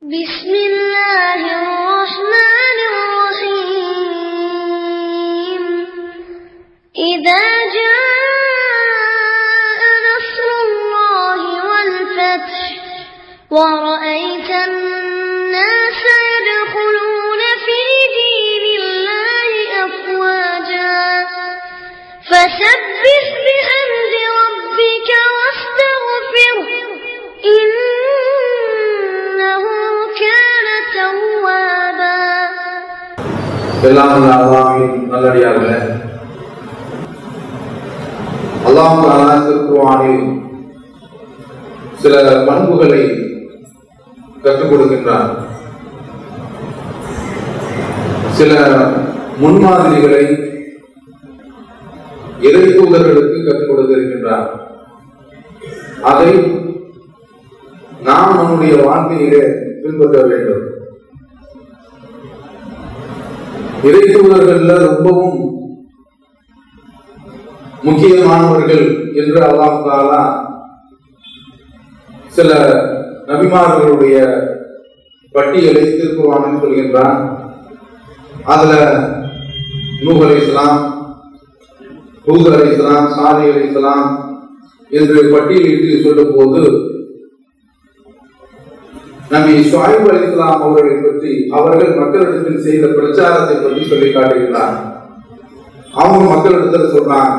بسم الله الرحمن الرحيم إذا جاء نصر الله والفتح ورأيت الناس يدخلون في دين الله أفواجا فسبح بحمد ربك واستغفره إنه كان توابا எல்லாம் வல்ல அல்லாஹ்வின் நல்லடியார்களே அல்லாஹ் தஆலா திருக்குர்ஆனில் சில பண்புகளை கற்றுக் கொடுக்கின்றார் சில முன்மாதிரிகளை இறை தூதர்களுக்கு கற்றுக் கொடுத்திருக்கின்றார் அதை நாம் நம்முடைய வாழ்க்கையிலே பின்பற்ற வேண்டும் இறை தூதர்கள்ல ரொம்பவும் முக்கியமானவர்கள் என்று அல்லாஹ் தாலா சில நபிமார்களுடைய பட்டியலை திருக்குறானில் சொல்கின்றான் அதுல நூஹ் அலை இஸ்லாம் ஹூத் அலை இஸ்லாம் சாதி அலை இஸ்லாம் என்று பட்டியலிட்டு சொல்லும் போது நபி ஷுஐப் அலிஸ்லாம் அவர்களை பற்றி அவர்கள் மக்களிடத்தில் செய்த பிரச்சாரத்தை பற்றி சொல்லி காட்டுகிறார் அவங்க மக்களிடத்தில் சொல்றாங்க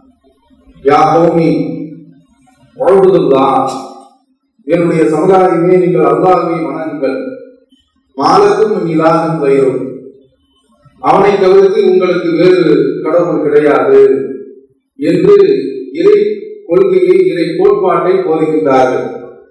யா கோமி வாழ்வதுல்லா என்னுடைய சமுதாயமே நீங்கள் அல்லாஹ்வை வணங்குங்கள் மாலக்கும் இலாகும் வயிறும் அவனை தவிர்த்து உங்களுக்கு வேறு கடவுள் கிடையாது என்று இறை கொள்கையை இறை கோட்பாட்டை போதிக்கின்றார்கள்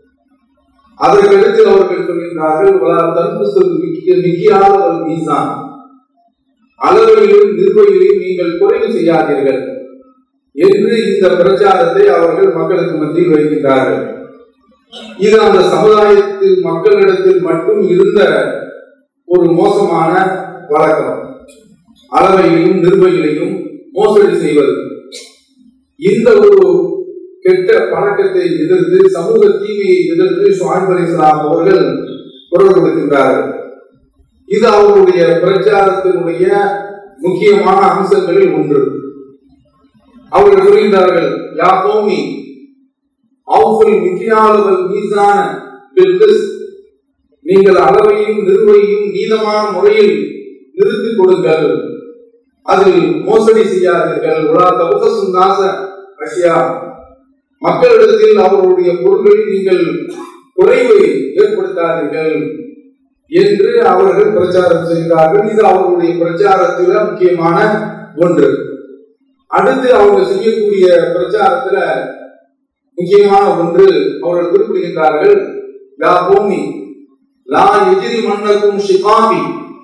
அதற்கடுத்து அவர்கள் சொல்கின்றார்கள் "வலா தன்புசுல் மிக்க- மிக்கியாத ஒரு மீசான் அளவையிலும் நிர்வையிலும் நீங்கள் குறைவு செய்யாதீர்கள் என்று இந்த பிரச்சாரத்தை அவர்கள் மக்களுக்கு மத்தியில் வைக்கின்றார்கள் இது அந்த சமுதாயத்து மக்களிடத்தில் மட்டும் இருந்த ஒரு மோசமான வழக்கம் அளவையிலும் நிர்வையிலையும் மோசடி செய்வது இந்த ஒரு கெட்ட பழக்கத்தை எதிர்த்து சமூக தீமையை எதிர்த்து ஷுஐப் அலைஹிஸ்ஸலாம் அவர்கள் குரல் கொடுக்கின்றார்கள் இது அவர்களுடைய பிரச்சாரத்தினுடைய முக்கியமான அம்சங்களில் ஒன்று அவர்கள் சொல்கின்றார்கள் யா கோமி அவுஃபுல் மிக்கியாலுவல் மீசான பில் கிஸ்த். நீங்கள் அளவையும் நிறுவையும் நீதமான முறையில் நிறுத்திக் கொடுங்கள் அதில் மோசடி செய்யாதீர்கள் உலா தபுகசும் நாச ரஷ்யா மக்களிடத்தில் அவர்களுடைய பொருள்களில் நீங்கள் குறைவை ஏற்படுத்தாதீர்கள் என்று அவர்கள் பிரச்சாரம் செய்கிறார்கள் இது அவர்களுடைய பிரச்சாரத்தில் முக்கியமான ஒன்று அடுத்து அவங்க செய்யக்கூடிய பிரச்சாரத்துல முக்கியமான ஒன்று அவர்கள் குறிப்பிடுகின்றார்கள் லா பூமி லா எதிரி மன்னக்கும் ஷிகாமி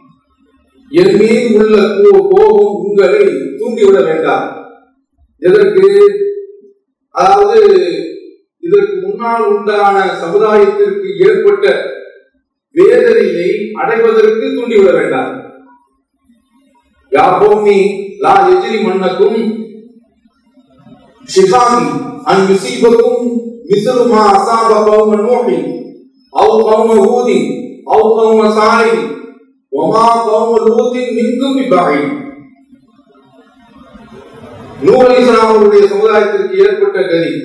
என் மீது உள்ள கோ- கோபம் உங்களை தூண்டிவிட வேண்டாம் எதற்கு அதாவது இதற்கு முன்னால் உண்டான சமுதாயத்திற்கு ஏற்பட்ட வேதனையை அடைவதற்கு தூண்டிவிட வேண்டாம் யா பூமி லா எதிரி மன்னக்கும் ஷிகாமி அன் யுசீபக்கும் மிஸ்லு மா அசாப கௌம நூஹின் அவு கௌம ஹூதின் அவு கௌம சாலிஹ் வமா கௌம லூத்தின் மின்கும் பிபாயின் நூஹ் அலைஹிஸ்ஸலாம் அவருடைய சமுதாயத்திற்கு ஏற்பட்ட கதி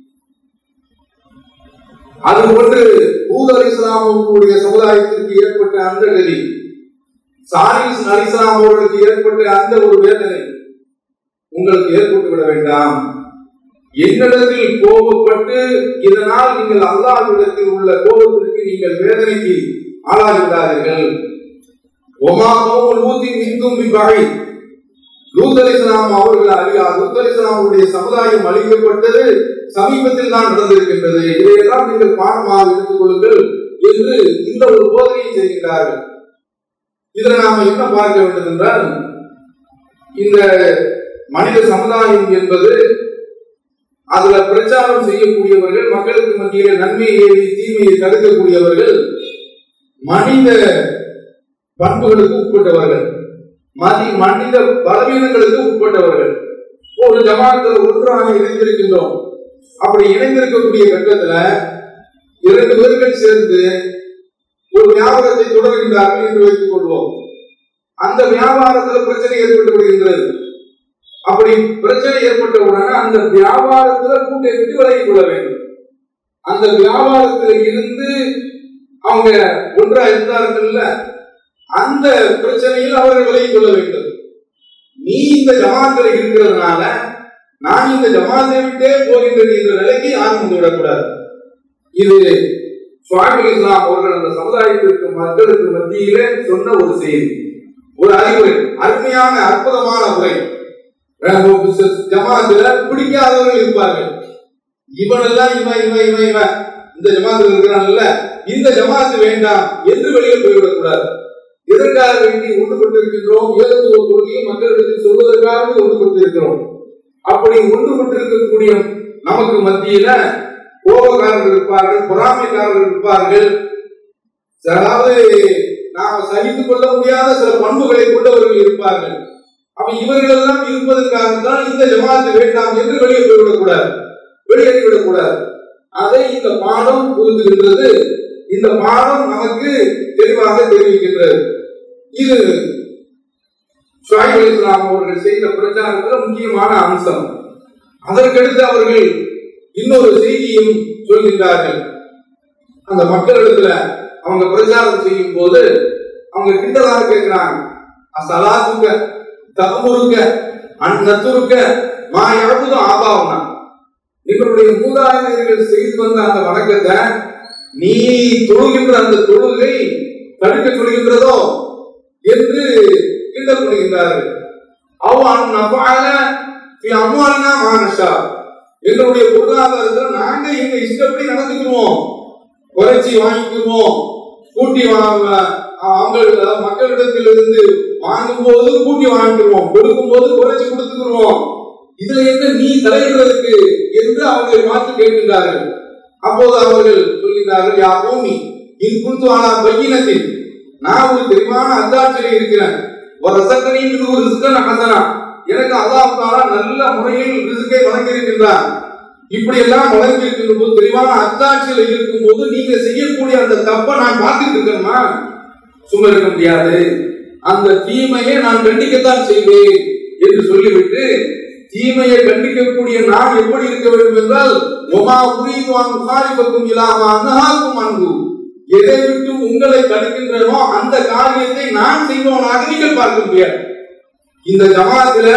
அது போன்று ஹூத் அலைஹிஸ்ஸலாம் அவர்களுடைய சமுதாயத்திற்கு ஏற்பட்ட அந்த கதி சாலிஸ் அலிஸ்லாம் அவர்களுக்கு ஏற்பட்ட அந்த ஒரு வேதனை உங்களுக்கு ஏற்பட்டு விட வேண்டாம் என்னிடத்தில் கோபப்பட்டு இதனால் நீங்கள் அல்லாஹ்விடத்தில் உள்ள கோபத்திற்கு நீங்கள் வேதனைக்கு ஆளாகி விடாதீர்கள் ஒமா கோபம் லூத்தின் இங்கும் பிபாய் லூத் அலிஸ்லாம் அவர்கள் அழியா லூத் அலிஸ்லாம் அவருடைய சமுதாயம் அழிக்கப்பட்டது சமீபத்தில் தான் நடந்திருக்கின்றது இதையெல்லாம் நீங்கள் பாடமாக எடுத்துக் கொள்ளுங்கள் என்று இந்த ஒரு போதனையை செய்கின்றார்கள் இதில் நாம என்ன பார்க்க வேண்டும் என்றால் இந்த மனித சமுதாயம் என்பது அதுல பிரச்சாரம் செய்யக்கூடியவர்கள் மக்களுக்கு மத்தியிலே நன்மையை ஏவி தீமையை தடுக்கக்கூடியவர்கள் மனித பண்புகளுக்கு உட்பட்டவர்கள் மதி மனித பலவீனங்களுக்கு உட்பட்டவர்கள் ஒரு ஜமாத்தில் ஒன்றாக இணைந்திருக்கின்றோம் அப்படி இணைந்திருக்கக்கூடிய கட்டத்துல இரண்டு பேர்கள் சேர்ந்து ஒரு வியாபாரத்தை தொடர்கின்றார்கள் என்று வைத்துக் கொள்வோம் அந்த வியாபாரத்தில் பிரச்சனை ஏற்பட்டு விடுகின்றது அப்படி பிரச்சனை ஏற்பட்ட உடனே அந்த வியாபாரத்துல கூட்டை விட்டு விலகிக் கொள்ள வேண்டும் அந்த வியாபாரத்துல இருந்து அவங்க ஒன்றா இருந்தார்கள்ல அந்த பிரச்சனையில் அவர்கள் விலகிக் கொள்ள வேண்டும் நீ இந்த ஜமாத்துல இருக்கிறதுனால நான் இந்த ஜமாத்தை விட்டே போகின்றேன் என்ற நிலைக்கு யாரும் வந்து விடக்கூடாது இது சுவாமி இஸ்லாம் அவர்கள் அந்த சமுதாயத்திற்கு மக்களுக்கு மத்தியிலே சொன்ன ஒரு செய்தி ஒரு அறிவுரை அருமையான அற்புதமான உரை ஜமாத்துல பிடிக்காதவர்கள் இருப்பார்கள் இவனெல்லாம் இவன் இவன் இவன் இவன் இந்த ஜமாத்துல இருக்கிறான்ல இந்த ஜமாத்து வேண்டாம் என்று வெளியே போய்விடக் கூடாது எதற்காக வேண்டி ஒன்று கொண்டிருக்கின்றோம் ஏகத்துவ கொள்கையை மக்களிடத்தில் சொல்வதற்காக ஒன்று கொண்டிருக்கிறோம் அப்படி ஒன்று கொண்டிருக்கக்கூடிய நமக்கு மத்தியில கோபக்காரர்கள் இருப்பார்கள் பொறாமைக்காரர்கள் இருப்பார்கள் அதாவது நாம சகித்துக் கொள்ள முடியாத சில பண்புகளை கொண்டவர்கள் இருப்பார்கள் அப்ப இவர்கள் எல்லாம் இருப்பதற்காகத்தான் இந்த ஜமாத்து வேண்டாம் என்று வெளியே போய்விடக் கூடாது வெளியேறிவிடக் கூடாது அதை இந்த பாடம் புரிந்துகின்றது இந்த பாடம் நமக்கு தெளிவாக தெரிவிக்கின்றது இது ஷாயிப் அலி இஸ்லாம் அவர்கள் செய்த பிரச்சாரத்தில் முக்கியமான அம்சம் அதற்கடுத்து அவர்கள் இன்னொரு செய்தியும் சொல்கின்றார்கள் அந்த மக்களிடத்துல அவங்க பிரச்சாரம் செய்யும் போது அவங்க கிண்டலாக கேட்கிறாங்க அசலாத்துக்க தகுமுறுக்க அந்நத்துருக்க மா யாருக்கும் ஆபாவனா எங்களுடைய மூதாதையர்கள் செய்து வந்த அந்த வணக்கத்தை நீ தொழுகின்ற அந்த தொழுகை தடுக்க சொல்கின்றதோ என்று கிண்டல் பண்ணுகின்றார்கள் அவன் நபால அம்மானா மானஷா எங்களுடைய பொருளாதாரத்தில் நாங்க எங்க இஷ்டப்படி நடந்துக்குவோம் குறைச்சி வாங்கிக்குவோம் கூட்டி வாங்க அவங்க மக்களிடத்திலிருந்து வாங்கும் போது கூட்டி வாங்கிக்குவோம் கொடுக்கும் போது குறைச்சி கொடுத்துக்குவோம் இதுல என்ன நீ தலையிடுறதுக்கு என்று அவர்கள் பார்த்து கேட்கின்றார்கள் அப்போது அவர்கள் சொல்கிறார்கள் யா பூமி இன் குத்து ஆனா பையினத்தில் நான் ஒரு தெளிவான அத்தாட்சியில் இருக்கிறேன் ஒரு ரசக்கனி இது ஒரு ரிஸ்கன் ஹசனா எனக்கு அல்லாஹாலா நல்ல முறையில் ரிசுக்கை வழங்கியிருக்கின்றான் இப்படி எல்லாம் வழங்கியிருக்கின்ற போது தெளிவான அத்தாட்சியில் இருக்கும் போது நீங்க செய்யக்கூடிய அந்த தப்பை நான் பார்த்துட்டு இருக்கேன்மா சும்மா இருக்க முடியாது அந்த தீமையை நான் கண்டிக்கத்தான் செய்வேன் என்று சொல்லிவிட்டு தீமையை கண்டிக்கக்கூடிய நான் எப்படி இருக்க வேண்டும் என்றால் ஒமா புரியுவான் முகாரிபக்கும் இல்லாம அன்னஹாக்கும் அன்பு எதை விட்டு உங்களை தடுக்கின்றனோ அந்த காரியத்தை நான் செய்பவனாக நீங்கள் பார்க்க முடியாது இந்த ஜமாத்துல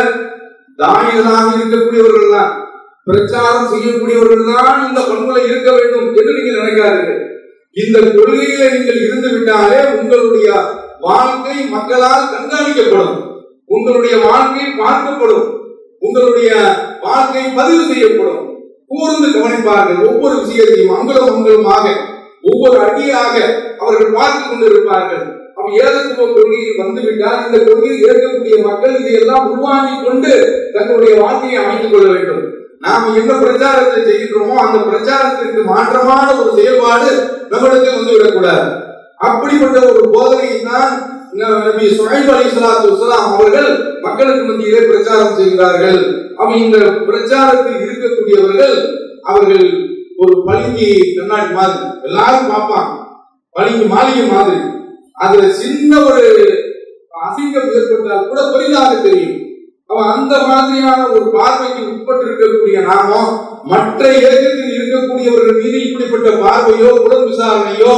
தானியலாக இருக்கக்கூடியவர்கள் தான் பிரச்சாரம் செய்யக்கூடியவர்கள் தான் இந்த பண்புல இருக்க வேண்டும் என்று நீங்கள் நினைக்காதீர்கள் இந்த கொள்கையில நீங்கள் இருந்து விட்டாலே உங்களுடைய வாழ்க்கை மக்களால் கண்காணிக்கப்படும் உங்களுடைய வாழ்க்கை பார்க்கப்படும் உங்களுடைய வாழ்க்கை பதிவு செய்யப்படும் கூர்ந்து கவனிப்பார்கள் ஒவ்வொரு விஷயத்தையும் அங்குலம் அங்குலமாக ஒவ்வொரு அடியாக அவர்கள் பார்த்து கொண்டிருப்பார்கள் அவன் ஏகத்துவ கொள்கையில் வந்துவிட்டால் இந்த கொள்கையில் ஏற்கக்கூடிய மக்கள் இதையெல்லாம் உள்வாங்கிக் கொண்டு தங்களுடைய வாழ்க்கையை அமைத்துக் கொள்ள வேண்டும் நாம் என்ன பிரச்சாரத்தை செய்கின்றோமோ அந்த பிரச்சாரத்திற்கு மாற்றமான ஒரு செயல்பாடு நம்மிடத்தில் வந்து விடக்கூடாது அப்படிப்பட்ட ஒரு போதனையை தான் நபி சுஹைப் அலி சலாத்து வசலாம் அவர்கள் மக்களுக்கு மத்தியிலே பிரச்சாரம் செய்கிறார்கள் அவன் இந்த பிரச்சாரத்தில் இருக்கக்கூடியவர்கள் அவர்கள் ஒரு பளிங்கு கண்ணாடி மாதிரி எல்லாரும் பார்ப்பாங்க பளிங்கு மாளிகை மாதிரி அதுல சின்ன ஒரு அசிங்கம் ஏற்பட்டால் கூட பெரிதாக தெரியும் அவன் அந்த மாதிரியான ஒரு பார்வைக்கு உட்பட்டு இருக்கக்கூடிய நாமோ மற்ற இயக்கத்தில் இருக்கக்கூடியவர்கள் மீது இப்படிப்பட்ட பார்வையோ உடல் விசாரணையோ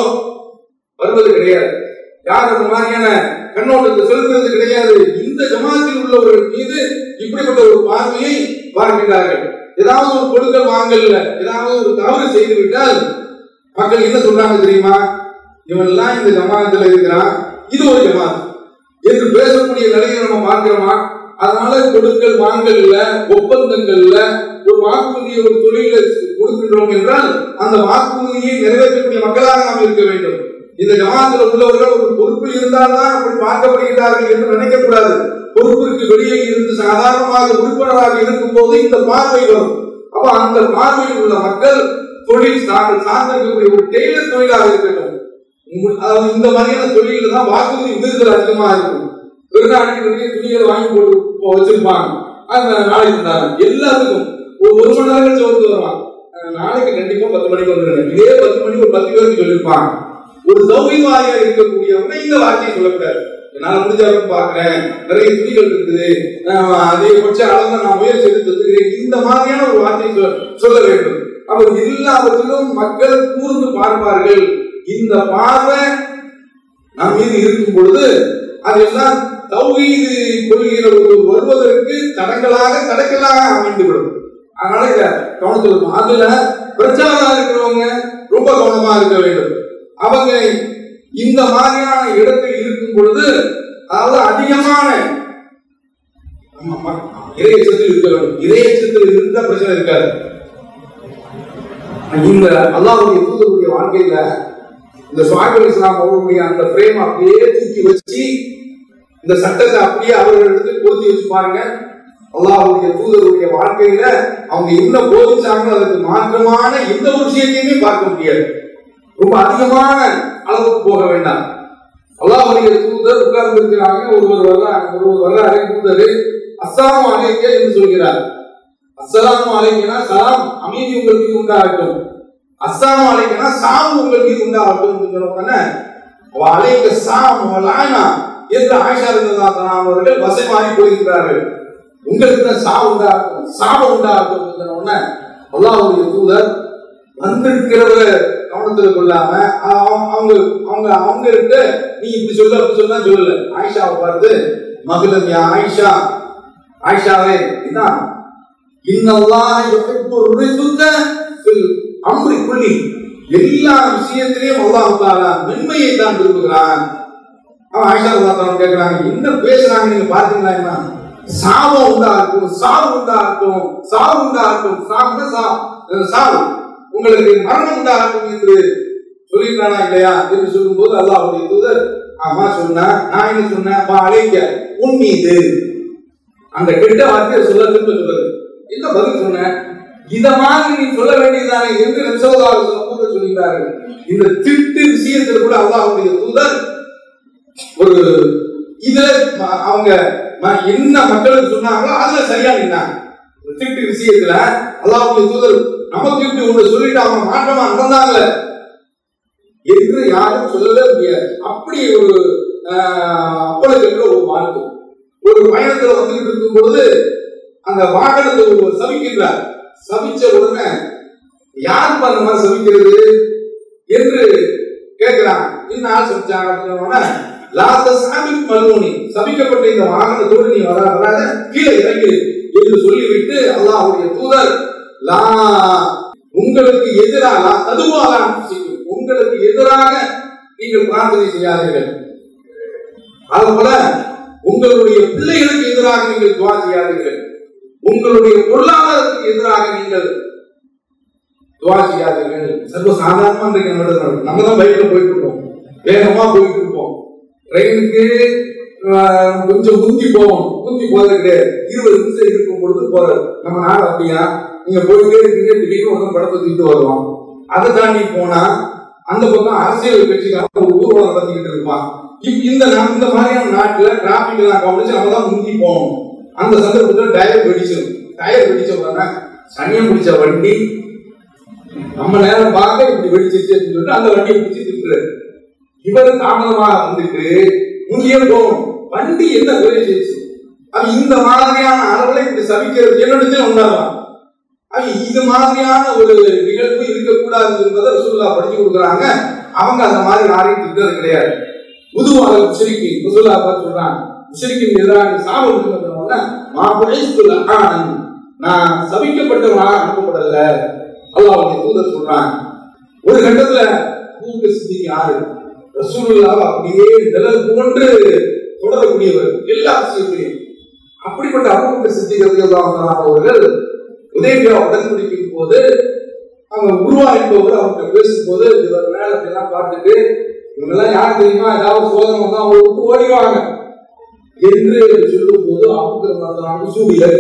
வருவது கிடையாது யார் அந்த மாதிரியான கண்ணோட்டத்தை செலுத்துறது கிடையாது இந்த ஜமாத்தில் உள்ளவர்கள் மீது இப்படிப்பட்ட ஒரு பார்வையை பார்க்கின்றார்கள் ஏதாவது ஒரு கொடுக்கல் வாங்கல்ல ஏதாவது ஒரு தவறு செய்து விட்டால் மக்கள் என்ன சொல்றாங்க தெரியுமா இவன் எல்லாம் இந்த ஜமாத்துல இருக்கிறான் இது ஒரு ஜமாத் என்று பேசக்கூடிய நிலையை நம்ம பார்க்கிறோமா அதனால கொடுக்கல் வாங்கல்ல ஒப்பந்தங்கள்ல ஒரு வாக்குறுதியை ஒரு தொழில கொடுக்கின்றோம் என்றால் அந்த வாக்குறுதியை நிறைவேற்றக்கூடிய மக்களாக நாம் இருக்க வேண்டும் இந்த ஜமாத்துல உள்ளவர்கள் ஒரு பொறுப்பில் இருந்தால்தான் அப்படி பார்க்கப்படுகிறார்கள் என்று நினைக்கக்கூடாது பொறுப்பிற்கு வெளியே இருந்து சாதாரணமாக உறுப்பினராக இருக்கும் போது இந்த பார்வை வரும் அப்ப அந்த பார்வையில் உள்ள மக்கள் தொழில் தாங்கள் சார்ந்திருக்கக்கூடிய ஒரு டெய்லர் தொழிலாக இருக்கட்டும் உங்க- அதாவது இந்த மாதிரியான தொழில்கள் தான் வாக்குறுதி விருதுகள் அதிகமா இருக்கும் வெளிநாட்டுக்கு நிறைய துணிகளை வாங்கி போட்டு போ- வச்சிருப்பாங்க அந்த நாளைக்கு இருந்தாங்க எல்லாத்துக்கும் ஒரு ஒரு மணி நேரம் கழிச்சு வந்து வருவான் அஹ் நாளைக்கு கண்டிப்பா பத்து மணிக்கு வந்துருங்க இதே பத்து மணிக்கு ஒரு பத்து பேருக்கு சொல்லியிருப்பாங்க ஒரு தௌகிவாதியா இருக்கக்கூடியவங்க இந்த வார்த்தையை சொல்லக்கூடாது என்னால முடிஞ்ச அளவுக்கு பாக்குறேன் நிறைய துணிகள் இருக்குது ஆஹ் அதிகபட்ச அளவுல நான் முயற்சி எடுத்து தந்துக்கிறேன் இந்த மாதிரியான ஒரு வார்த்தையை சொல்- சொல்ல வேண்டும் அவர் எல்லாவற்றிலும் மக்கள் கூர்ந்து பார்ப்பார்கள் இந்த பார்வை நம் மீது இருக்கும் பொழுது அதெல்லாம் தௌஹீது கொள்கிற ஒரு வருவதற்கு தடங்களாக தடங்களாக அமைந்துவிடும் அதனால இத கவனத்தில் இருக்கும். அதுல பிரச்சாரம் இருக்கிறவங்க ரொம்ப கவனமா இருக்க வேண்டும் அவங்க இந்த மாதிரியான இடத்தில் இருக்கும் பொழுது அதாவது அதிகமான ஆமா, ஆமா, இறையச்சத்தில் இருக்க வேண்டும் இறையச்சத்தில் இருந்தா பிரச்சனை இருக்காது இந்த அல்லாஹ்வுடைய தூதருடைய வாழ்க்கையில இந்த சுவாபி இஸ்லாம் அவர்களுடைய அந்த பிரேம் அப்படியே தூக்கி வச்சு இந்த சட்டத்தை அப்படியே அவர்களுக்கு பொருத்தி வச்சு பாருங்க அல்லாஹ்வுடைய தூதருடைய வாழ்க்கையில அவங்க என்ன போதிச்சாங்களோ அதுக்கு மாற்றமான எந்த ஒரு விஷயத்தையுமே பார்க்க முடியாது ரொம்ப அதிகமான அளவுக்கு போக வேண்டாம் அல்லாஹ்வுடைய தூதர் உட்கார்ந்து இருக்கிறாங்க ஒருவர் வர்றாங்க ஒருவர் வர்றாரு தூதர் அஸ்ஸலாமு அலைக்க என்று சொல்கிறார் அஸ்ஸலாமு அலைக்கனா சலாம் அமைதி உங்கள் மீது உண்டாகட்டும் அஸ்ஸலாமு அலைக்கனா சாம் உங்கள் மீது உண்டாகட்டும் என்று சொன்ன உடனே அவ அலைக்க சாம் வலானா என்று ஆயிஷா ரலியல்லாஹு அன்ஹா அவர்கள் வசை மாறி போயிருக்கிறார்கள் உங்களுக்கு தான் சா உண்டாகட்டும் சாபம் உண்டாகட்டும் என்று சொன்ன உடனே அல்லாஹ்வுடைய தூதர் வந்திருக்கிறவர கவனத்துல கொள்ளாம அவ- அவங்க அவங்க அவங்க கிட்ட நீ இப்படி சொல்ல அப்படி சொன்னா சொல்லல ஆயிஷாவை பார்த்து மகளன் யா ஆயிஷா ஆயிஷாவே இதான் இன்னல்லாஹ யுஹிப்பு ரிஃப்க ஃபில் அம்ரி குல்லி எல்லா விஷயத்திலையும் அல்லாஹ் தஆலா மென்மையை தான் விரும்புகிறான் அவன் ஆயிஷா ரலியல்லாஹு கேக்குறாங்க என்ன பேசுறாங்க நீங்க பாத்தீங்களா என்ன சாபம் உண்டாகட்டும் சாவு உண்டாகட்டும் சாவு உண்டாகட்டும் சாவுன்னா சா- அஹ் சாவு உங்களுக்கு மரணம் உண்டாகட்டும் என்று சொல்லியிருக்கானா இல்லையா என்று சொல்லும்போது அல்லாஹ்வுடைய தூதர் ஆமா சொன்னா நான் என்ன சொன்னேன் "வா அலைக்க உன் மீது அந்த கெட்ட வார்த்தையை சொல்ல திரும்ப சொல்லுது என்ன பதில் சொன்ன இத மாதிரி நீ சொல்ல வேண்டியதானே என்று நபிசல்லாஹு சொல்ல சொல்கிறார்கள் இந்த திட்டு விஷயத்தில் கூட அல்லாஹ்வுடைய தூதர் ஒரு இதுல ம- அவங்க ம- என்ன மக்களுக்கு சொன்னாங்களோ அதுல சரியா நின்னாங்க இந்த திட்டு விஷயத்துல அல்லாஹ்வுடைய தூதர் நமக்கு இப்படி ஒன்று சொல்லிட்டு அவங்க மாற்றமா நடந்தாங்களே என்று யாரும் சொல்லவே முடியாது அப்படி ஒரு அப்பளுக்கு ஒரு வாழ்க்கை ஒரு பயணத்துல வந்துட்டு இருக்கும் பொழுது அந்த வாகனத்தை ஒருவர் சபிக்கின்றார் சபிச்ச உடனே யார் அந்த மாதிரி சபிக்கிறது என்று கேட்கிறாங்க என்ன ஆள் சபிச்சாங்க அப்படின்னு உடனே, லாத்த சாபிக் மல்மூனி சபிக்கப்பட்ட இந்த வாகனத்தோடு நீ வர வராத கீழே இறங்கு என்று சொல்லிவிட்டு அல்லாஹ்வுடைய தூதர் லா உங்களுக்கு எதிராக லா ததுவாக உங்களுக்கு எதிராக நீங்கள் பிரார்த்தனை செய்யாதீர்கள் அதுபோல உங்களுடைய பிள்ளைகளுக்கு எதிராக நீங்கள் துவா செய்யாதீர்கள் உங்களுடைய பொருளாதாரத்துக்கு எதிராக நீங்கள் துவா செய்யாதீர்கள் சர்வ சாதாரணமா இன்றைக்கு நம்ம நடக்குது. நம்ம தான் பைக்ல போயிட்டு இருப்போம் வேகமா போயிட்டு இருப்போம் ட்ரெயினுக்கு ஆஹ், கொஞ்சம் முந்தி போவோம் முந்தி போறது கிடையாது இருபது நிமிஷம் இருக்கும் பொழுது போறது நம்ம நாடு அப்படியா நீங்க போயிட்டே இருக்கீங்க திடீர்னு ஒன்றும் படத்தை தூக்கிட்டு வருவோம் அதை தாண்டி போனா அந்த பக்கம் அரசியல் கட்சிக்காக ஒரு ஊர்வலம் நடத்திக்கிட்டு இருப்பான் இப்- இந்த நா- இந்த மாதிரியான நாட்டுல டிராபிக் எல்லாம் கவனிச்சு நம்ம தான் முந்தி போகணும் அந்த சந்தர்ப்பத்தில் டயர் வெடிச்சிடும் டயர் வெடிச்ச உடனே சனியம் பிடிச்ச வண்டி நம்ம நேரம் பார்க்க இப்படி வெடிச்சிருச்சு அப்படின்னு சொல்லிட்டு அந்த வண்டியை பிடிச்சி திட்டுறாரு இவர் தாமதமாக வந்துட்டு முந்தைய போகணும் வண்டி என்ன குறை செய்யுச்சு அது இந்த மாதிரியான அளவுல இப்படி சபிக்கிறது என்னிடத்தில் உண்டாகலாம் அது இது மாதிரியான ஒரு நிகழ்வு இருக்கக்கூடாது என்பதை ரசூல்லா படிச்சு கொடுக்குறாங்க அவங்க அந்த மாதிரி யாரையும் திட்டது கிடையாது புதுவாக முஷரிக்கு ரசூல்லா பார்த்து சொல்றாங்க முஷரிக்கின் எதிராக சாபம் இருக்கிறதுனால மாபுழைத்துள்ள நான் சபிக்கப்பட்டவனாக அனுப்பப்படல அல்லாஹ்வுடைய தூதர் சொல்றாங்க ஒரு கட்டத்துல அபூபக்கர் சித்திக் யாரு ரசூலுல்லாஹ் அப்படியே நிழல் போன்று தொடரக்கூடியவர் எல்லா விஷயத்திலையும் அப்படிப்பட்ட அபூபக்கர் சித்திக் ரலியல்லாஹு அன்ஹு அவர்கள் உதயபியா உடன்படிக்கும் போது அவங்க உருவா என்பவர் அவங்க பேசும்போது இவர் மேல எல்லாம் பார்த்துட்டு இவங்கெல்லாம் யார் தெரியுமா ஏதாவது சோதனை வந்தா அவங்க விட்டு ஓடிவாங்க என்று சொல்லும் போது அவங்க சூடியர்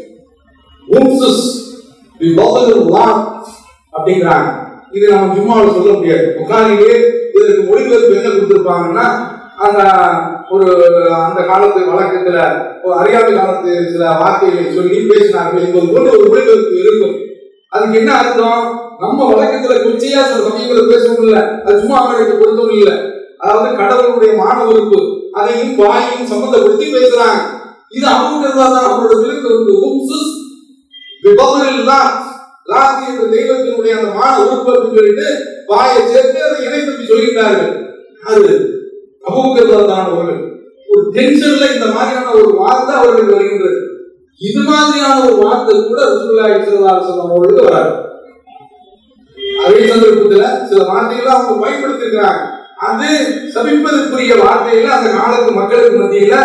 உம்சுஸ் வி பௌதல் லாக் அப்படிங்கிறாங்க இது நம்ம ஜும்மாவில் சொல்ல முடியாது புகாரிலே இதற்கு மொழிபெயர்ப்பு என்ன கொடுத்திருப்பாங்கன்னா அந்த ஒரு அந்த காலத்து வழக்கத்துல ஒரு அறியாத காலத்து சில வார்த்தைகளை சொல்லி பேசினார்கள் என்பது போன்ற ஒரு மொழிபெயர்ப்பு இருக்கும் அதுக்கு என்ன அர்த்தம் நம்ம வழக்கத்துல கொச்சையா சில சமயங்களை பேசவும் இல்ல அது சும்மா அவங்களுக்கு பொருத்தம் இல்ல அதாவது கடவுளுடைய மான உறுப்பு அதையும் வாயையும் சம்பந்தப்படுத்தி பேசுறாங்க இது அவங்க தான் அவரோட விலங்கு வந்து உம்சுஸ் விபவரில்லாம் லாத்தி என்ற தெய்வத்தினுடைய அந்த மான உறுப்பு அப்படின்னு சொல்லிட்டு வாயை சேர்த்து அதை இணைத்து சொல்லிட்டார்கள் அது அபூக்கர் தான் அவர்கள் ஒரு டென்ஷன்ல இந்த மாதிரியான ஒரு வார்த்தை அவர்களுக்கு வருகின்றது இது மாதிரியான ஒரு வார்த்தை கூட ரசூலுல்லாஹி ஸல்லல்லாஹு அலைஹி வஸல்லம் அவர்களுக்கு வராது அதே சந்தர்ப்பத்துல சில வார்த்தைகளை அவங்க பயன்படுத்திருக்கிறாங்க அது சபிப்பதற்குரிய வார்த்தையில அந்த காலத்து மக்களுக்கு மத்தியில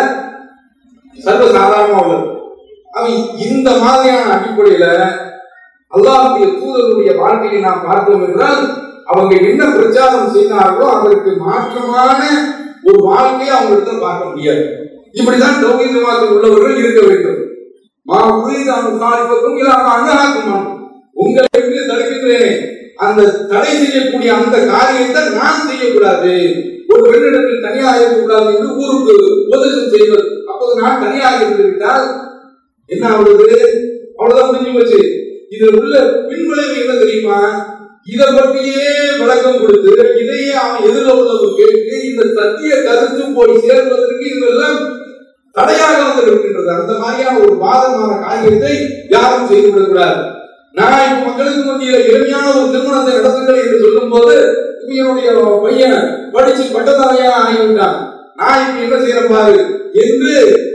சர்வ சாதாரணமா உள்ளது அவன் இந்த மாதிரியான அடிப்படையில அல்லாஹ்வுடைய தூதருடைய வாழ்க்கையை நாம் பார்த்தோம் என்றால் அவங்க என்ன பிரச்சாரம் செய்தார்களோ அதற்கு மாற்றமான ஒரு வாழ்க்கையை அவங்கள்ட்ட பார்க்க முடியாது இப்படிதான் தௌஹீத் ஜமாத்தில் உள்ளவர்கள் இருக்க வேண்டும் மா உரிது அந்த சாலிபக்கும் இல்லாம அங்கஹாக்குமான் உங்களை விட்டு தடுக்கின்றேனே அந்த தடை செய்யக்கூடிய அந்த காரியத்தை நான் செய்யக்கூடாது ஒரு பெண்ணிடத்தில் தனியாக இருக்கக்கூடாது என்று ஊருக்கு உபதேசம் செய்வது அப்போது நான் தனியாக இருந்து விட்டால் என்ன ஆகுது அவ்வளவுதான் முடிஞ்சு போச்சு இதுல உள்ள பின்விளைவு என்ன தெரியுமா இத பற்றியே விளக்கம் கொடுத்து இதையே அவன் எதிரில் உள்ளவங்க கேட்டு இந்த சத்திய கருத்து போய் சேர்வதற்கு இதெல்லாம் தடையாக வந்து இருக்கின்றது அந்த மாதிரியான ஒரு பாதமான காரியத்தை யாரும் செய்து விடக்கூடாது நான் இப்ப மக்களுக்கு மத்தியில எளிமையான ஒரு திருமணத்தை நடத்துங்கள் என்று சொல்லும் போது என்னுடைய பையன் படிச்சு பட்டதாரியா ஆகிவிட்டான் நான் இப்ப என்ன செய்யறேன் பாரு என்று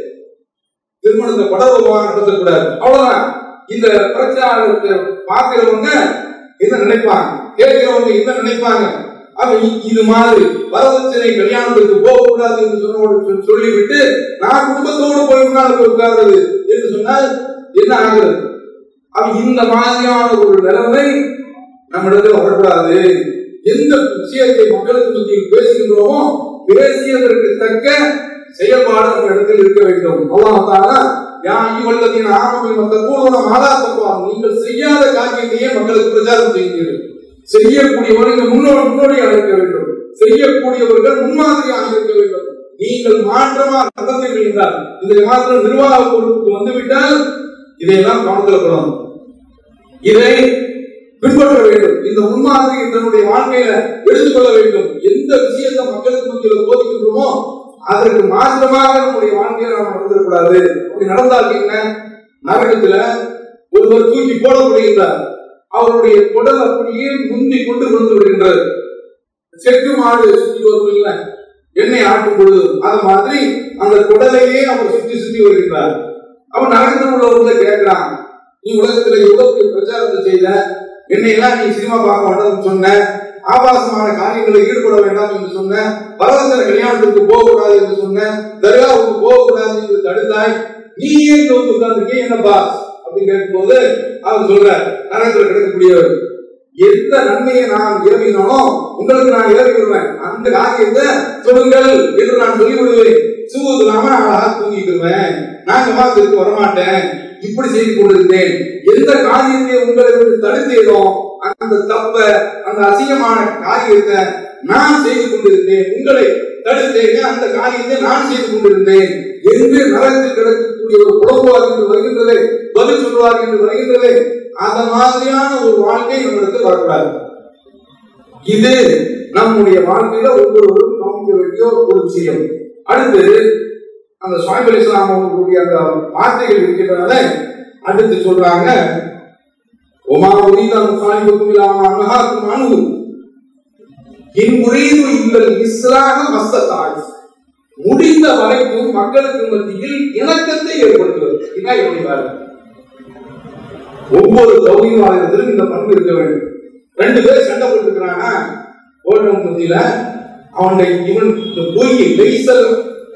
திருமணத்தை படவமாக நடத்தக்கூடாது அவ்வளவுதான் இந்த பிரச்சாரத்தை பார்க்கிறவங்க என்ன நினைப்பாங்க கேட்கிறவங்க என்ன நினைப்பாங்க அப்ப இ- இது மாதிரி வரதட்சணை கல்யாணத்துக்கு போகக்கூடாது என்று சொன்ன சொல்லிவிட்டு நான் குடும்பத்தோடு போய் உட்கார்ந்து உட்கார்றது என்று சொன்னால் என்ன ஆகிறது அப்ப இந்த மாதிரியான ஒரு நிலைமை நம்மிடத்தில் வரக்கூடாது எந்த விஷயத்தை மக்களுக்கு மத்தியில் பேசுகின்றோமோ பேசியதற்கு தக்க செயல்பாடு நம்ம இடத்தில் இருக்க வேண்டும் அல்லாஹால யா இவள்ளதின் ஆரம்பில் மத்த பூர்வன மாதா தத்துவம் நீங்கள் செய்யாத காரியத்தையே மக்களுக்கு பிரச்சாரம் செய்கிறீர்கள் செய்யக்கூடியவர்கள் முன்னோடி முன்னோடி அழைக்க வேண்டும் செய்யக்கூடியவர்கள் முன்மாதிரியாக இருக்க வேண்டும் நீங்கள் மாற்றமா நடந்தீர்கள் என்றால் இந்த மாத்திரம் நிர்வாக பொறுப்புக்கு வந்துவிட்டால் இதையெல்லாம் கவனத்தில் கொள்ளணும் இதை பின்பற்ற வேண்டும் இந்த முன்மாதிரி தன்னுடைய வாழ்க்கையில எடுத்துக்கொள்ள வேண்டும் எந்த விஷயத்தை மக்களுக்கு மத்தியில் போதிக்கின்றோமோ அதற்கு மாற்றமாக நம்முடைய வாழ்க்கையில நாம் நடந்துடக்கூடாது அப்படி நடந்தால் என்ன நரகத்துல ஒருவர் தூக்கி போடப்படுகின்றார் அவருடைய குடல் அப்படியே முந்தி கொண்டு விழுந்து விடுகின்றது செக்கு மாடு சுத்தி வரும் இல்ல எண்ணெய் ஆட்டும் பொழுது அது மாதிரி அந்த குடலையே அவர் சுத்தி சுத்தி வருகின்றார் அவன் நரகத்தில் உள்ளவர்களை கேட்கிறான் நீ உலகத்துல எவ்வளவு பிரச்சாரத்தை செய்த என்னையெல்லாம் நீ சினிமா பார்க்க வேண்டாம்னு சொன்ன ஆபாசமான காரியங்களில் ஈடுபட வேண்டாம் என்று சொன்ன வரதட்சணை கல்யாணத்துக்கு போகக்கூடாது என்று சொன்ன தர்காவுக்கு போகக்கூடாது என்று தடுத்தாய் நீ ஏன் இங்க வந்து உட்கார்ந்துருக்கே என்னப்பா அப்படின்னு கேட்கும்போது அவர் சொல்றார் நரகத்தில் கிடக்கக்கூடியவர் எந்த நன்மையை நான் ஏவினானோ உங்களுக்கு நான் ஏவி விடுவேன் அந்த காரியத்தை சொல்லுங்கள் என்று நான் சொல்லி விடுவேன் சூதுலாம அழகா தூங்கிக்குவேன் நான் ஜமாத்திற்கு வரமாட்டேன் இப்படி செய்து கொண்டிருந்தேன் எந்த காரியத்தை உங்களை விட்டு தடுத்தேனோ அந்த தப்ப அந்த அசிங்கமான காரியத்தை நான் செய்து கொண்டிருந்தேன் உங்களை தடுத்தேனே அந்த காரியத்தை நான் செய்து கொண்டிருந்தேன் என்று நரகத்தில் கிடக்கக்கூடிய ஒரு குழம்புவார் என்று வருகின்றது பதில் சொல்வார் என்று வருகின்றது அந்த மாதிரியான ஒரு வாழ்க்கை நம்மளுக்கு வரக்கூடாது இது நம்முடைய வாழ்க்கையில ஒவ்வொருவரும் கவனிக்க வேண்டிய ஒரு விஷயம் அடுத்து அந்த சுவாமி இஸ்லாம் அவர்களுடைய அந்த வார்த்தைகள் இருக்கின்றன அடுத்து சொல்றாங்க ஒமா உரீதம் சாலிபுக்கும் இல்லாம அனஹாக்கும் அனு இன் உரீது இல்லல் இஸ்லாக மஸ்தத்தாய் முடிந்த வரைக்கும் மக்களுக்கு மத்தியில் இணக்கத்தை ஏற்படுத்துவது இதான் எப்படி வேலை ஒவ்வொரு தௌகியவாதத்திலும் இந்த பண்பு இருக்க வேண்டும் ரெண்டு பேர் சண்டை போட்டுக்கிறாங்க ஓட்டம் மத்தியில அவனுடைய இவன் இந்த பொய் லைசல்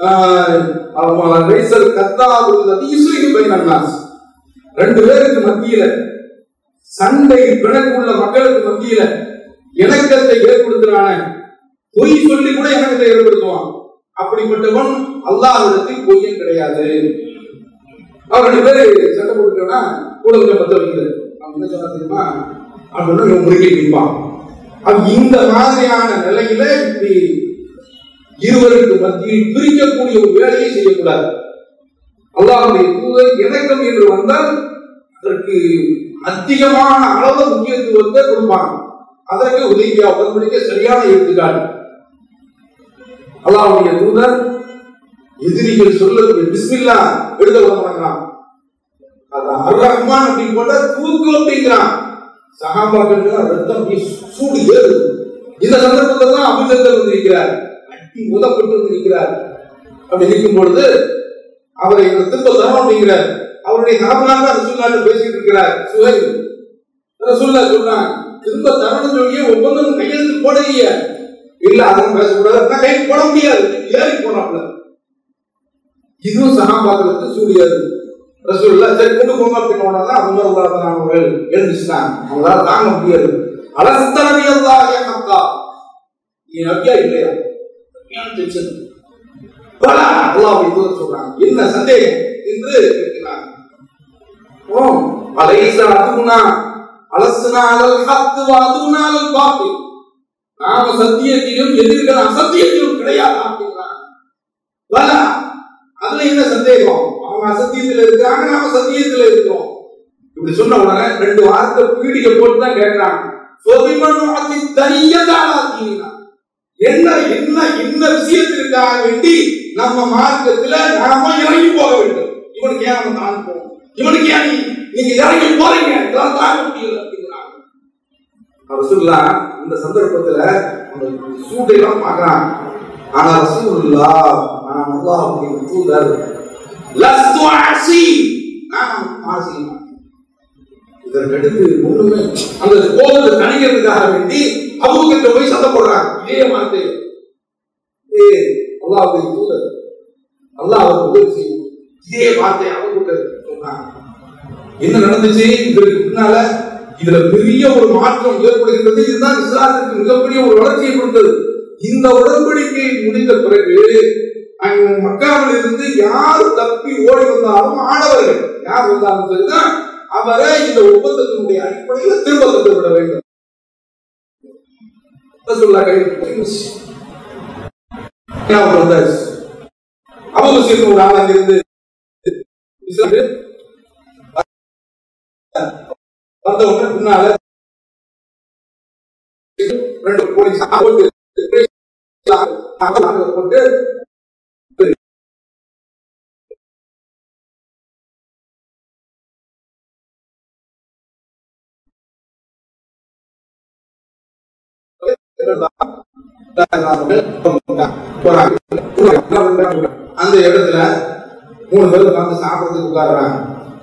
லைசல் கத்தாவுள்ளது இசுக்கு போய் நன்னாஸ் ரெண்டு பேருக்கு மத்தியில சண்டை பிணக்குள்ள மக்களுக்கு மத்தியில இணக்கத்தை ஏற்படுத்துறான பொய் சொல்லி கூட இணக்கத்தை ஏற்படுத்துவான் அப்படிப்பட்டவன் அல்லாஹ்விடத்தில் பொய்யன் கிடையாது அவர் ரெண்டு பேரு சண்டை போட்டுட்டோம்னா கூட கொஞ்சம் பத்த வைக்கிறது அவன் என்ன சொன்னா தெரியுமா அப்படின்னா இவன் முறுக்கி நிற்பான் அவன் இந்த மாதிரியான நிலையில இப்படி இருவருக்கு மத்தியில் பிரிக்கக்கூடிய ஒரு வேலையை செய்யக்கூடாது அல்லாஹுடைய தூதர் இணக்கம் என்று வந்தால் அதற்கு அதிகமான அளவு முக்கியத்துவத்தை கொடுப்பாங்க அதற்கு உதவியா உடன்படிக்கை சரியான எடுத்துக்காட்டு அல்லாஹ்வுடைய தூதர் எதிரிகள் சொல்ல பிஸ்மில்லா எழுத விட மாட்டான் அது அர் ரஹ்மான் அப்படின்னு போட்டா தூக்கு அப்படிங்கிறான் சகாபாக்கள் ரத்தம் அப்படியே சூடு ஏறுது இந்த சந்தர்ப்பத்தில் தான் அபிஜந்தர் வந்து இருக்கிறார் அட்டி உதப்பட்டு வந்து இருக்கிறார் அப்படி இருக்கும் பொழுது அவரை இவர் திரும்ப தரணும் அப்படிங்கிறார் அவருடைய தரப்பினால ரசூல்லாட்டு பேசிட்டு இருக்கிறார் சுஹைல் ரசூல்லா சொன்னான் திரும்ப தரணும் சொல்லியே ஒப்பந்தம் கையெழுத்து போடலையே இல்ல அதெல்லாம் பேசக்கூடாது நான் கை போட முடியாது ஏறி போனாப்ல இதுவும் சகாபாக்களுக்கு சூடியாது ரசூல்லா சரி கொண்டு போங்க அப்படின்னு உடனே அவங்க அவர்கள் எழுந்துச்சுட்டாங்க அவங்களால தாங்க முடியாது அலஸ்தரவி அல்லாஹ் மக்கா நீ நபியா இல்லையா நபியான்னு தெரிஞ்சது பலா அல்லாஹ் இது சொல்றாங்க என்ன சந்தேகம் என்று கேட்கிறாங்க ஓ அலைச அதுனா அலஸ்னா அலல் ஹக்கு வ அதுனா அலல் பாத்தில் நாம சத்தியத்திலும் எதிர்கள் அசத்தியத்திலும் கிடையாது அப்படிங்கிறாங்க பலா அதுல என்ன சந்தேகம் அவங்க அசத்தியத்துல இருக்காங்க நாம சத்தியத்துல இருக்கிறோம் இப்படி சொன்ன உடனே ரெண்டு வார்த்தை பீடிகை போட்டு தான் கேட்கிறாங்க சொபிமனுஅத்தி தனியதாலாத்தீனா என்ன என்ன என்ன விஷயத்திற்காக வேண்டி நம்ம மார்க்கத்துல நாம இறங்கி போக வேண்டும் இவனுக்கு ஏன் நம்ம தாங்க போவோம் இவனுக்கு ஏன் நீ நீங்க இறங்கி போறீங்க இதெல்லாம் தாங்க முடியல அப்படிங்கிறாங்க ரசூல்லா இந்த சந்தர்ப்பத்துல அந்த சூட்டை எல்லாம் பாக்குறாங்க ஆனா ரசூலுல்லா நான் அல்லாஹ்வுடைய தூதர் லஸ்து ஆசி நான் ஆசி இதற்கடுத்து ஒண்ணுமே அந்த கோபத்தை தணிக்கிறதுக்காக வேண்டி அவங்க கிட்ட போய் சண்டை போடுறாங்க இதே வார்த்தை ஏ அல்லாஹ்வுடைய தூதர் அல்லாஹ் அவருக்கு உதவி செய்யும் இதே வார்த்தை அவங்க கிட்ட சொன்னாங்க என்ன நடந்துச்சு இதற்கு பின்னால இதுல பெரிய ஒரு மாற்றம் ஏற்படுகின்றது இதுதான் இஸ்லாத்திற்கு மிகப்பெரிய ஒரு வளர்ச்சியை கொடுத்தது இந்த உடன்படிக்கை முடிந்த பிறகு அங்க மக்காவில் இருந்து யார் தப்பி ஓடி வந்தாலும் ஆடவர்கள் யார் வந்தாலும் சரிதான் அவரை இந்த ஒப்பந்தத்தினுடைய அடிப்படையில் திரும்ப தந்து விட வேண்டும் ரசூலுல்லாஹ் ஞாபகம் வந்தாச்சு அபுபக்கர் ஒரு ஆள் அங்கிருந்து இஸ்லாமிய வந்த உடனே பின்னால ரெண்டு கோடி சாப்பிட்டு போட்டு அந்த இடத்துல மூணு பேர் உட்கார்ந்து சாப்பிடறதுக்கு உட்கார்றாங்க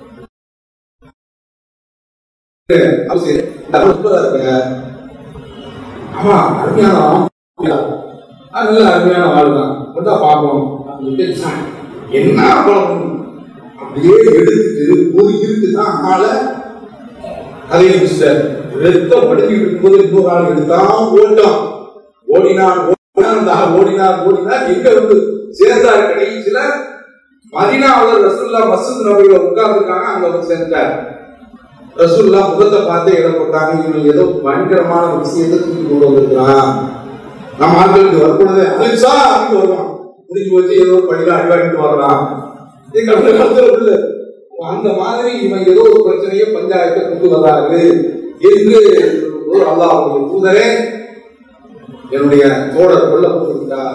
அது சரி. இந்த ஆள் சூப்பரா இருக்குங்க. ஆமா அருமையான ஆள். அது நல்ல அருமையான ஆள் தான் வந்தா பார்ப்போம் அப்படின்னு சாமி, என்ன பழம் அப்படியே எடுத்துட்டு ஒரு இருக்கு தான் ஆளை கதையை முடிச்சிட்டாரு ரத்தம் வடிஞ்சிட்டு இருக்கும்போது இன்னொரு ஆள் எடுத்தான் ஓட்டான் ஓடினான் ஓடினான் அந்த ஆள் ஓடினார் ஓடினார் எங்க வந்து சேர்ந்தார் கடைசியில மதினாவில் ரசூல்லா மசூத் நபியில உட்கார்ந்துருக்காங்க அங்க வந்து சேர்ந்தார் ரசூல்லா முகத்தை பார்த்து இடம் போட்டாங்க இவன் ஏதோ பயங்கரமான ஒரு விஷயத்தை தூக்கி கொண்டு வந்திருக்கிறான் நம்ம ஆட்களுக்கு வரக்கூடாது அலிசா அப்படின்னு வருவான் முடிஞ்சு போச்சு ஏதோ ஒரு பள்ளியில அடிவாங்கிட்டு வரலாம் எங்க கருத்துல இல்ல அந்த மாதிரி இவன் ஏதோ ஒரு பிரச்சனையை பஞ்சாயத்தை கொண்டு வர்றாரு என்று ஒரு அல்லாஹ்வுடைய தூதரே என்னுடைய தோழர் கொல்லப்பட்டிருக்கிறார்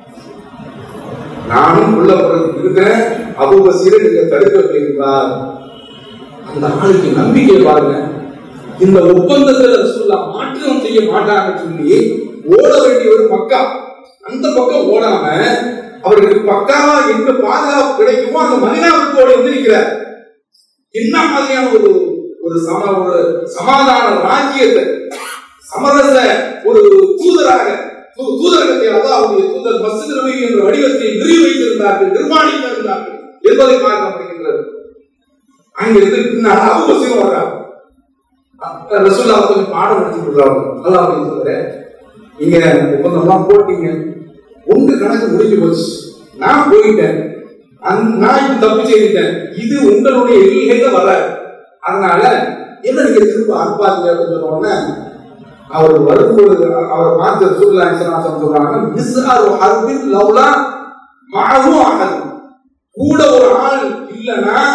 நானும் கொல்லப்பட்டு இருக்கிறேன் அபுபசீரை நீங்க தடுக்க வைக்கிறார் அந்த ஆளுக்கு நம்பிக்கை பாருங்க இந்த ஒப்பந்தத்துல ரசூல்லா மாற்றம் செய்ய மாட்டாங்கன்னு சொல்லி ஓட வேண்டிய ஒரு மக்கா அந்த பக்கம் ஓடாம அவருக்கு பக்காவா எங்க பாதுகாப்பு கிடைக்குமோ அந்த மதினாவுக்கு ஓடி வந்து நிற்கிறார் என்ன மாதிரியான ஒரு ஒரு சம ஒரு சமாதான ராஜ்யத்தை சமரச ஒரு தூதராக தூ- தூதரகத்தை அதாவது அவருடைய தூதர் மஸ்ஜித் நபி என்ற வடிவத்தை நிர்வகித்திருந்தார்கள் நிர்மாணித்திருந்தார்கள் என்பதை பார்க்கப்படுகின்றது அங்கிருந்து பின்னால் அபுபசீர் வர்றாங்க அஹ் ரசூல்லா கொஞ்சம் பாடம் எடுத்து கொடுக்குறாங்க நல்லா அப்படின்னு சொல்றேன் நீங்க ஒப்பந்தம்லாம் போட்டீங்க உங்க கணக்கு முடிஞ்சு போச்சு நான் போயிட்டேன் அந்த- நான் இப்ப தப்பு செய்துட்டேன் இது உங்களுடைய எல்லையில வராது அதனால என்ன நீங்க திரும்ப அனுப்பாதீங்க அப்படின்னு சொன்ன உடனே அவர் வரும்போது அவரை பார்த்து ரசூல்லா இஸ்லாம் சொல்றாங்க மிஸ்ஆரு ஹர்பின் லவ்லா மஅஹு அஹத் கூட ஒரு ஆள் இல்லைன்னா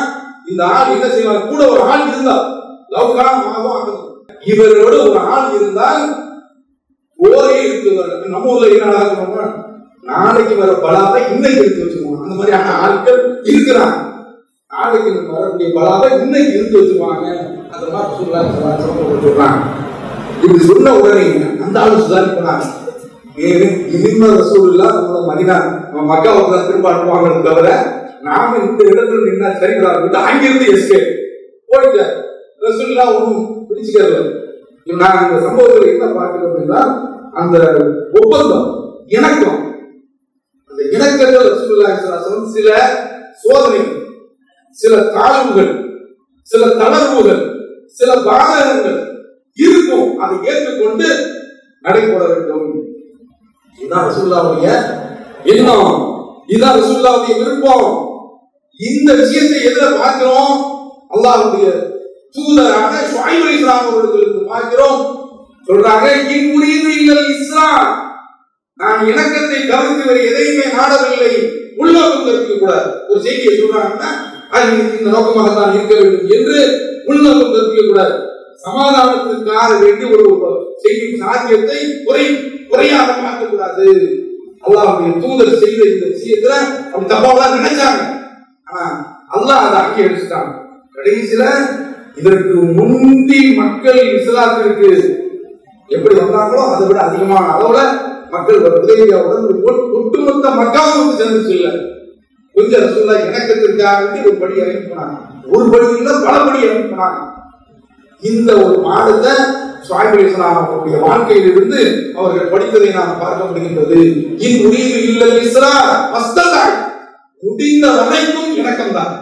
இந்த ஆள் என்ன செய்வார் கூட ஒரு ஆள் இருந்தால் லவ்கா மாதம் ஆகும் இவரோட ஒரு ஆள் இருந்தால் போரே இருக்கு நம்ம ஊர்ல என்ன நடக்கணும்னா நாளைக்கு வர பலாவை இன்னைக்கு எடுத்து வச்சுக்குவோம் அந்த மாதிரியான ஆட்கள் இருக்கிறாங்க நாளைக்கு வரக்கூடிய பலாவை இன்னைக்கு எடுத்து வச்சுக்குவாங்க அந்த மாதிரி சொல்ல சொல்றாங்க இப்படி சொன்ன உடனே அந்த ஆளு சுதாரிப்பாங்க இனிமே ரசூல்லா நம்மள மதினா நம்ம மக்காவுக்கு தான் திரும்ப அனுப்புவாங்களே தவிர நாம இந்த இடத்துல நின்னா சரிங்களா விட்டு அங்கிருந்து எஸ்கே போயிட்டு ரசூல்லா ஒன்றும் பிடிச்சிக்கிறது இப்ப நான் இந்த சம்பவத்தில் என்ன பார்க்கிறோம் அப்படின்னா அந்த ஒப்பந்தம் இணக்கம் அந்த இணக்கத்தில் ரசூலுல்லாஹி ஸல்லல்லாஹு அலைஹி வஸல்லம் சில சோதனைகள் சில தாழ்வுகள் சில தளர்வுகள் சில பாதகங்கள் இருக்கும் அதை ஏற்றுக்கொண்டு நடைபெற வேண்டும் இதுதான் ரசூல்லாவுடைய எண்ணம் இதுதான் ரசூல்லாவுடைய விருப்பம் இந்த விஷயத்தை எதுல பார்க்கிறோம் அல்லாஹ்வுடைய தூதரான ஷுஐப் அலைஹிஸ்ஸலாம் அவர்களுக்கு பார்க்கிறோம் சொல்றாங்க இன் முரீது இல்லல் இஸ்லாம் நான் இணக்கத்தை கவனித்து வேறு எதையுமே நாடவில்லை உள்நோக்கம் இருக்க கூடாது ஒரு செய்தியை சொல்றாங்கன்னா அது இந்த நோக்கமாக தான் இருக்க வேண்டும் என்று உள்நோக்கம் இருக்க கூடாது சமாதானத்திற்காக வேண்டி ஒரு செய்தி சாத்தியத்தை குறை குறையாக பார்க்க கூடாது அல்லாஹ்வுடைய தூதர் செய்த இந்த விஷயத்துல அப்படி தப்பாவெல்லாம் நினைச்சாங்க ஆனா அல்லாஹ் அதை அங்கீகரிச்சுட்டாங்க கடைசியில இதற்கு முந்தி மக்கள் இஸ்லாத்திற்கு எப்படி வந்தாங்களோ அதை விட அதிகமான அளவுல மக்கள் உதவியாவுடன் ஒட்டுமொத்த மக்களும் வந்து சேர்ந்துச்சு இல்ல கொஞ்சம் ரசூல்லா இணக்கத்திற்காக வேண்டி ஒரு படி இறங்கினாங்க ஒரு படி இல்ல பல படி இறங்கினாங்க இந்த ஒரு பாடத்தை சுவாமி இஸ்லாம் அவர்களுடைய வாழ்க்கையிலிருந்து அவர்கள் படித்ததை நாம் பார்க்க முடிகின்றது இன் முடிவு இல்லை இஸ்ரா மஸ்ததாய் முடிந்த வரைக்கும் இணக்கம் தான்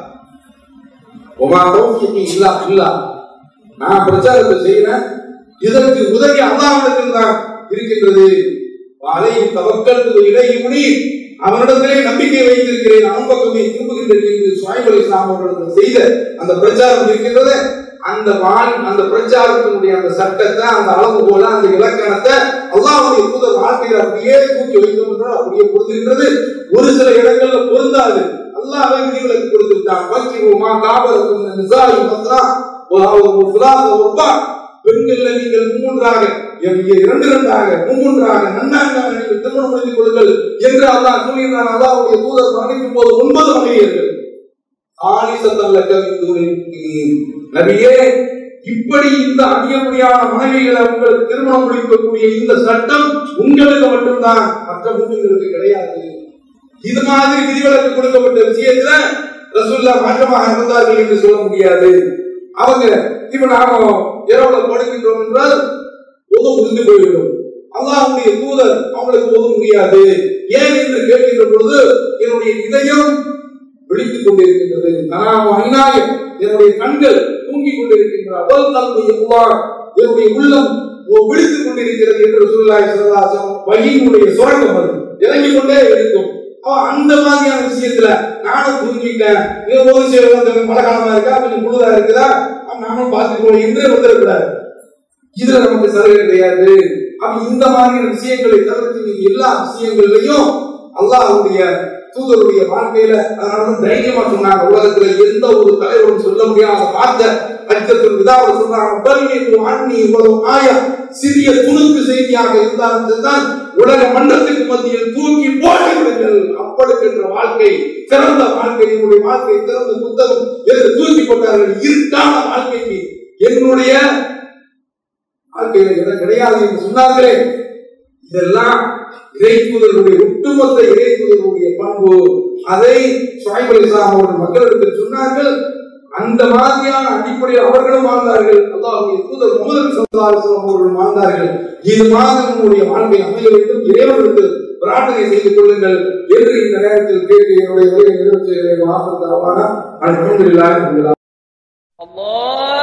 ஒமா தௌஃபீகி இல்லா இல்லா நான் பிரச்சாரத்தை செய்யறேன் இதற்கு உதவி அல்லாஹ்விடத்தில் தான் இருக்கின்றது அலை தவக்கல் இலை முடி அவனிடத்திலே நம்பிக்கை வைத்திருக்கிறேன் அனுபவமே திரும்புகின்றேன் என்று சுவாமி அலி இஸ்லாம் அவர்களுக்கு செய்த அந்த பிரச்சாரம் இருக்கின்றது அந்த வாழ் அந்த பிரச்சாரத்தினுடைய அந்த சட்டத்தை அந்த அளவுகோல அந்த இலக்கணத்தை அல்லாஹ்வுடைய தூதர் வாழ்க்கையில் அப்படியே தூக்கி வைத்தோம் என்றால் அப்படியே பொருந்துகின்றது ஒரு சில இடங்கள்ல பொருந்தாது அல்லாஹ்வே விதிவிலக்கு கொடுத்து விட்டான் வக்கிவுமா காபலக்கும் நிசாயி மத்ரா ஒரு புலாக ஒப்பா பெண்கள்ல நீங்கள் மூன்றாக இரண்டு இரண்டாக மூன்றாக நன்னாங்க நீங்கள் திருமணம் முடித்துக் கொள்ளுங்கள் என்று அல்லாஹ் சொல்லியிருந்தான் அல்லாஹ்வுடைய தூதர் மரணிக்கும் போது ஒன்பது மனைவியர்கள் ஆலிசத்தல்ல கவித்துவின் நபியே இப்படி இந்த அதிகப்படியான மனைவிகளை உங்களுக்கு திருமணம் முடிக்கக்கூடிய இந்த சட்டம் உங்களுக்கு மட்டும்தான் மற்ற மூமிகளுக்கு கிடையாது இது மாதிரி விதிவிலக்கு கொடுக்கப்பட்ட விஷயத்துல ரசூல்லா மாற்றமாக இருந்தார்கள் என்று சொல்ல முடியாது அவங்க இப்ப நாம இரவுல படுகின்றோம் என்றால் ஒது முடிந்து போய்விடும் அல்லாஹ்வுடைய தூதர் அவங்களுக்கு ஒது முடியாது ஏன் என்று கேட்கின்ற பொழுது என்னுடைய இதயம் விழித்துக் கொண்டிருக்கின்றது நான் ஐநாய என்னுடைய கண்கள் தூங்கிக் கொண்டிருக்கின்ற அவள் தன்மை எவ்வாறு என்னுடைய உள்ளம் விழித்துக் கொண்டிருக்கிறது என்று சொல்லாய் சிவதாசம் வழியினுடைய சுரங்கம் அது இறங்கிக் கொண்டே இருக்கும் அவன் அந்த மாதிரியான விஷயத்துல நானும் தூங்கிட்டேன் இது ஒரு சில கொஞ்சம் மழை காலமா இருக்கா கொஞ்சம் குளிரா இருக்குதா நானும் பார்த்துக்கணும் என்று வந்துடக்கூடாது இதுல நமக்கு சலுகை கிடையாது அப்ப இந்த மாதிரியான விஷயங்களை தவிர்த்து நீங்க எல்லா விஷயங்கள்லையும் அல்லாஹ்வுடைய தூதருடைய வாழ்க்கையில அதனால தைரியமா சொன்னாங்க உலகத்துல எந்த ஒரு தலைவரும் சொல்ல முடியாத வார்த்தை அச்சத்தில் விதாவில் சொல்றாங்க பல்வி அண்ணி இவ்வளவு ஆயா சிறிய துணுக்கு செய்தியாக இருந்தாலும் தான் உலக மன்றத்துக்கு மத்தியில் தூக்கி போட்டு விடுங்கள் அப்படின்ற வாழ்க்கை சிறந்த வாழ்க்கை என்னுடைய வாழ்க்கை சிறந்த புத்தகம் என்று தூக்கி போட்டார்கள் இருட்டான வாழ்க்கைக்கு என்னுடைய வாழ்க்கையில இடம் கிடையாது என்று சொன்னார்களே இதெல்லாம் இறைத்துதலுடைய ஒட்டுமொத்த இறைத்துதலுடைய பண்பு அதை சுவாய்பல் இஸ்லாம் அவர்கள் மக்களிடத்தில் சொன்னார்கள் அந்த மாதிரியான அடிப்படையில் அவர்களும் வாழ்ந்தார்கள் அல்லாஹுடைய தூதர் முகமது சல்லாஹம் அவர்கள் வாழ்ந்தார்கள் இது மாதிரி உங்களுடைய வாழ்க்கை அமைய வேண்டும் இறைவனிடத்தில் பிரார்த்தனை செய்து கொள்ளுங்கள் என்று இந்த நேரத்தில் கேட்டு என்னுடைய உரையை நிறைவேற்றுகிறேன் வாசல் தரவான அல்ஹம்துலில்லாஹி الله